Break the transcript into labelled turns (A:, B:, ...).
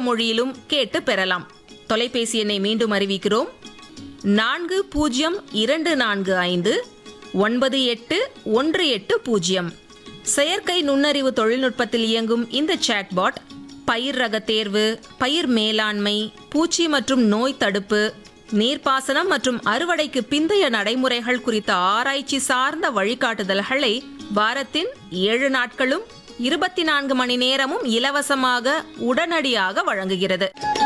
A: மொழியிலும் கேட்டு பெறலாம் தொலைபேசி எண்ணை மீண்டும் அறிவிக்கிறோம் நான்கு பூஜ்ஜியம் இரண்டு நான்கு ஐந்து ஒன்பது எட்டு ஒன்று எட்டு பூஜ்ஜியம் செயற்கை நுண்ணறிவு தொழில்நுட்பத்தில் இயங்கும் இந்த சாட்பாட் பயிர் ரக தேர்வு பயிர் மேலாண்மை பூச்சி மற்றும் நோய் தடுப்பு நீர்ப்பாசனம் மற்றும் அறுவடைக்கு பிந்தைய நடைமுறைகள் குறித்த ஆராய்ச்சி சார்ந்த வழிகாட்டுதல்களை வாரத்தின் ஏழு நாட்களும் இருபத்தி நான்கு மணி நேரமும் இலவசமாக உடனடியாக வழங்குகிறது